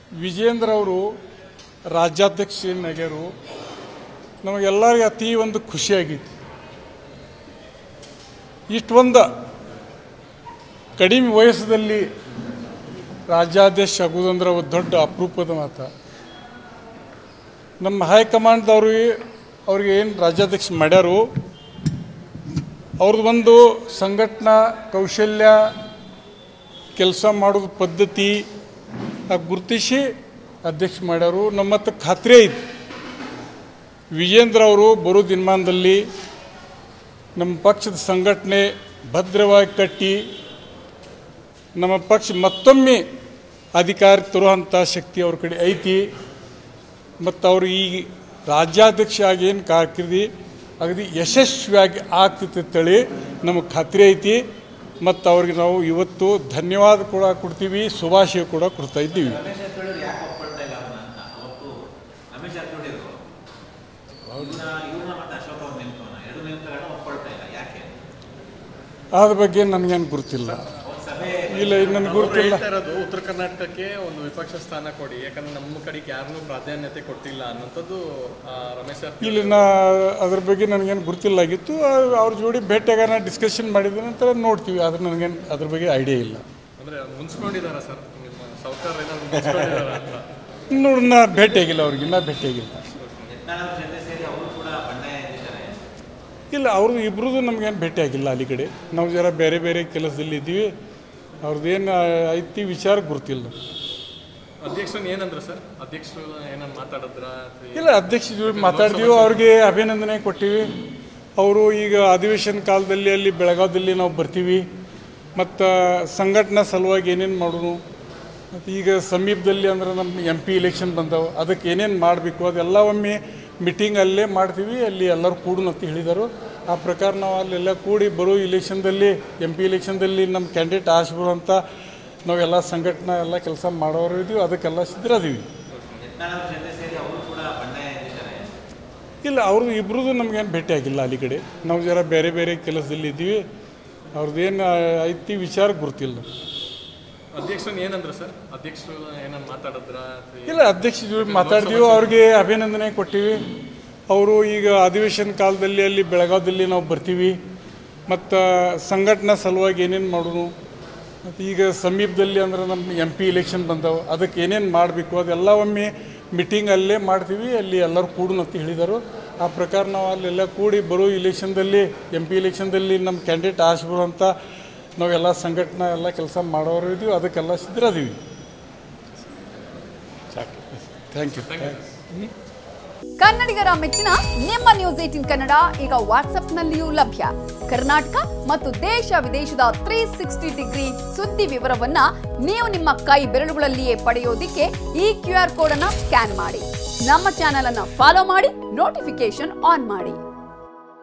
ವಿಜೇಂದ್ರ ಅವರು ರಾಜ್ಯಾಧ್ಯಕ್ಷನಾಗ್ಯಾರು ನಮಗೆಲ್ಲರಿಗೆ ಅತಿ ಒಂದು ಖುಷಿಯಾಗಿತ್ತು ಇಷ್ಟೊಂದು ಕಡಿಮೆ ವಯಸ್ಸದಲ್ಲಿ ರಾಜ್ಯಾಧ್ಯಕ್ಷ ಆಗುವುದಂದ್ರೆ ಒಂದು ದೊಡ್ಡ ಅಪರೂಪದ ಮಾತು ನಮ್ಮ ಹೈಕಮಾಂಡ್ದವ್ರು ಅವ್ರಿಗೆ ಏನು ರಾಜ್ಯಾಧ್ಯಕ್ಷ ಮಾಡ್ಯಾರು ಅವ್ರದ್ದು ಒಂದು ಸಂಘಟನಾ ಕೌಶಲ್ಯ ಕೆಲಸ ಮಾಡೋದು ಪದ್ಧತಿ ಆ ಗುರುತಿಸಿ ಅಧ್ಯಕ್ಷ ಮಾಡ್ಯಾರು ನಮ್ಮ ಹತ್ರ ಖಾತ್ರಿ ಐತಿ ವಿಜೇಂದ್ರ ಅವರು ಬರೋ ದಿನಮಾನದಲ್ಲಿ ನಮ್ಮ ಪಕ್ಷದ ಸಂಘಟನೆ ಭದ್ರವಾಗಿ ಕಟ್ಟಿ ನಮ್ಮ ಪಕ್ಷ ಮತ್ತೊಮ್ಮೆ ಅಧಿಕಾರ ತರುವಂಥ ಶಕ್ತಿ ಅವ್ರ ಕಡೆ ಐತಿ ಮತ್ತು ಅವರು ಈ ರಾಜ್ಯಾಧ್ಯಕ್ಷ ಆಗಿ ಏನು ಕಾರ್ಕಿರ್ದಿ ಅಗದಿ ಯಶಸ್ವಿಯಾಗಿ ಆಗ್ತೈತೆ ತಳಿ ನಮಗೆ ಖಾತ್ರಿ ಐತಿ ಮತ್ತು ಅವ್ರಿಗೆ ನಾವು ಇವತ್ತು ಧನ್ಯವಾದ ಕೂಡ ಕೊಡ್ತೀವಿ ಶುಭಾಶಯ ಕೂಡ ಕೊಡ್ತಾ ಇದ್ದೀವಿ ರಮೇಶ್ ಜಾರಕಿಹೊಳಿ ಯಾಕೆ ಒಪ್ಕೊಳ್ತಾ ಇಲ್ಲ ಅವ್ರನ್ನ ಅಂತ ಅವತ್ತು ರಮೇಶ್ ಜಾರಕಿಹೊಳಿ ಅವರು ಇವ್ರನ್ನ ಇವ್ರನ್ನ ಮತ್ತೆ ಅಶೋಕ್ ಅವ್ರ ನೇಮಕವನ್ನ ಎರಡು ನೇಮಕಗಳನ್ನ ಒಪ್ಕೊಳ್ತಾ ಇಲ್ಲ ಯಾಕೆ ಅದ್ರ ಬಗ್ಗೆ ನನಗೇನು ಗುರುತಿಲ್ಲ ಅವ್ರ ಸಭೆ ಇಲ್ಲ ನನಗೆ ಅವ್ರು ಗುರುತಿಲ್ಲ ಹೇಳ್ತಾ ಇರೋದು ಉತ್ತರ ಕರ್ನಾಟಕಕ್ಕೆ ಒಂದು ವಿಪಕ್ಷ ಸ್ಥಾನ ಕೊಡಿ ಯಾಕಂದ್ರೆ ನಮ್ಮ ಕಡೆಗೆ ಯಾರನ್ನೂ ಪ್ರಾಧಾನ್ಯತೆ ಕೊಟ್ಟಿಲ್ಲ ಅನ್ನೋಂಥದ್ದು ಆ, ರಮೇಶ್ ಜಾರಕಿಹೊಳಿ ಇಲ್ಲಿ ನಾ ಅದ್ರ ಬಗ್ಗೆ ನನಗೇನು ಗುರುತಿಲ್ಲಾಗಿತ್ತು ಆ- ಅವ್ರ ಜೋಡಿ ಭೇಟಿಯಾಗ ನಾ ಡಿಸ್ಕಷನ್ ಮಾಡಿದ ನಂತರ ನೋಡ್ತೀವಿ ಆದ್ರೆ ನನಗೇನು ಅದ್ರ ಬಗ್ಗೆ ಐಡಿಯಾ ಇಲ್ಲ ಅಂದ್ರೆ ಮುನ್ಸ್ಕೊಂಡಿದಾರ ಸರ್ ನಿಮ್ಮ ಸಾವುಕಾರ ಏನಾದ್ರು ಮುನ್ಸ್ಕೊಂಡಿದಾರ ಅಂತ ನೋಡಿ ನಾ ಭೇಟಿಯಾಗಿಲ್ಲ ಅವ್ರಿಗೆ ಇನ್ನೂ ಭೇಟಿಯಾಗಿಲ್ಲ ಯತ್ನಾಳ್ ಅವ್ರ ಜೊತೆ ಸೇರಿ ಅವರು ಕೂಡ ಬಂಡಾಯ ಎದ್ದಿದ್ದಾರೆ ಇಲ್ಲ ಅವ್ರದ್ದು ಇಬ್ರದ್ದು ನಮಗೇನು ಭೇಟಿಯಾಗಿಲ್ಲ ಅಲ್ಲಿ ಕಡೆ ನಾವು ಜರ ಬೇರೆ ಬೇರೆ ಕೆಲಸದಲ್ಲಿ ಇದ್ದೀವಿ ಅವ್ರದ್ದೇನು ಐತಿ ವಿಚಾರ ಗುರುತಿಲ್ಲ ಅಧ್ಯಕ್ಷನ್ ಏನಂದ್ರು ಸರ್ ಅಧ್ಯಕ್ಷರು ಏನಾದ್ರು ಮಾತಾಡಿದ್ರ ಅಥವಾ ಏನ್? ಇಲ್ಲ ಅಧ್ಯಕ್ಷ ಜೋಡಿ ಮಾತಾಡ್ತೀವಿ ಅವ್ರಿಗೆ ಅಭಿನಂದನೆ ಕೊಟ್ಟಿವಿ ಅವರು ಈಗ ಅಧಿವೇಶನ ಕಾಲದಲ್ಲಿ ಅಲ್ಲಿ ಬೆಳಗಾವದಲ್ಲಿ ನಾವು ಬರ್ತೀವಿ ಮತ್ತು ಸಂಘಟನಾ ಸಲುವಾಗಿ ಏನೇನು ಮಾಡೋಣ ಮತ್ತು ಈಗ ಸಮೀಪದಲ್ಲಿ ಅಂದ್ರೆ ನಮ್ಮ ಎಂ ಪಿ ಇಲೆಕ್ಷನ್ ಬಂದವು ಅದಕ್ಕೆ ಏನೇನು ಮಾಡಬೇಕು ಅದೆಲ್ಲ ಒಮ್ಮೆ ಮೀಟಿಂಗ್ ಅಲ್ಲೇ ಮಾಡ್ತೀವಿ ಅಲ್ಲಿ ಎಲ್ಲರೂ ಕೂಡು ಅಂತ ಹೇಳಿದರು ಆ ಪ್ರಕಾರ ನಾವು ಅಲ್ಲೆಲ್ಲ ಕೂಡಿ ಬರೋ ಇಲೆಕ್ಷನ್ದಲ್ಲಿ ಎಂ ಪಿ ಇಲೆಕ್ಷನ್ದಲ್ಲಿ ನಮ್ಮ ಕ್ಯಾಂಡಿಡೇಟ್ ಆರಿಸ್ಬೋದು ನಾವೆಲ್ಲ ಸಂಘಟನಾ ಎಲ್ಲ ಕೆಲಸ ಮಾಡೋರು ಇದೀವಿ ಅದಕ್ಕೆಲ್ಲ ಸಿದ್ಧರದೀವಿ ಯತ್ನಾಳ್ ಅವ್ರ ಜೊತೆ ಸೇರಿ ಅವರು ಕೂಡ ಬಂಡಾಯ ಎದ್ದಿದ್ದಾರೆ ಇಲ್ಲ ಅವ್ರದ್ದು ಇಬ್ರದ್ದು ನಮಗೇನು ಭೇಟಿಯಾಗಿಲ್ಲ ಅಲ್ಲಿ ಕಡೆ ನಾವು ಜರ ಬೇರೆ ಬೇರೆ ಕೆಲಸದಲ್ಲಿ ಇದ್ದೀವಿ ಅವ್ರದ್ದೇನು ಐತಿ ವಿಚಾರ ಗುರುತಿಲ್ಲ ಅಧ್ಯಕ್ಷನ್ ಏನಂದ್ರು ಸರ್ ಅಧ್ಯಕ್ಷರು ಏನಾದ್ರು ಮಾತಾಡಿದ್ರ ಅಥವಾ ಏನ್? ಇಲ್ಲ ಅಧ್ಯಕ್ಷ ಜೋಡಿ ಮಾತಾಡ್ತೀವಿ ಅವ್ರಿಗೆ ಅಭಿನಂದನೆ ಕೊಟ್ಟಿವಿ ಅವರು ಈಗ ಅಧಿವೇಶನ ಕಾಲದಲ್ಲಿ ಅಲ್ಲಿ ಬೆಳಗಾವದಲ್ಲಿ ನಾವು ಬರ್ತೀವಿ ಮತ್ತು ಸಂಘಟನಾ ಸಲುವಾಗಿ ಏನೇನು ಮಾಡೋಣ ಮತ್ತು ಈಗ ಸಮೀಪದಲ್ಲಿ ಅಂದ್ರೆ ನಮ್ಮ ಎಂ ಪಿ ಇಲೆಕ್ಷನ್ ಬಂದವು ಅದಕ್ಕೆ ಏನೇನು ಮಾಡಬೇಕು ಅದೆಲ್ಲ ಒಮ್ಮೆ ಮೀಟಿಂಗ್ ಅಲ್ಲೇ ಮಾಡ್ತೀವಿ ಅಲ್ಲಿ ಎಲ್ಲರೂ ಕೂಡು ಅಂತ ಹೇಳಿದರು ಆ ಪ್ರಕಾರ ನಾವು ಅಲ್ಲೆಲ್ಲ ಕೂಡಿ ಬರೋ ಇಲೆಕ್ಷನ್ದಲ್ಲಿ ಎಂ ಪಿ ಇಲೆಕ್ಷನ್ದಲ್ಲಿ ನಮ್ಮ ಕ್ಯಾಂಡಿಡೇಟ್ ಆರಿಸ್ಬೋದು ಅಂತ ನಾವೆಲ್ಲ ಸಂಘಟನಾ ಎಲ್ಲ ಕೆಲಸ ಮಾಡೋರು ಇದೀವಿ ಅದಕ್ಕೆಲ್ಲ ಸಿದ್ಧರದೀವಿ ಸಾಕು ಥ್ಯಾಂಕ್ ಯು ಕನ್ನಡಿಗರ ಮೆಚ್ಚಿನ ನಿಮ್ಮ ನ್ಯೂಸ್ ಏಟಿನ್ ಕನ್ನಡ ಈಗ ವಾಟ್ಸ್ಆಪ್ನಲ್ಲಿಯೂ ಲಭ್ಯ ಕರ್ನಾಟಕ ಮತ್ತು ದೇಶ ವಿದೇಶದ ತ್ರೀ ಸಿಕ್ಸ್ಟಿ ಡಿಗ್ರಿ ಸುದ್ದಿ ವಿವರವನ್ನ ನೀವು ನಿಮ್ಮ ಕೈ ಬೆರಳುಗಳಲ್ಲಿಯೇ ಪಡೆಯೋದಿಕ್ಕೆ ಈ ಕ್ಯೂ ಆರ್ ಕೋಡ್ ಅನ್ನ ಸ್ಕ್ಯಾನ್ ಮಾಡಿ ನಮ್ಮ ಚಾನೆಲ್ ಅನ್ನ ಫಾಲೋ ಮಾಡಿ ನೋಟಿಫಿಕೇಶನ್ ಆನ್ ಮಾಡಿ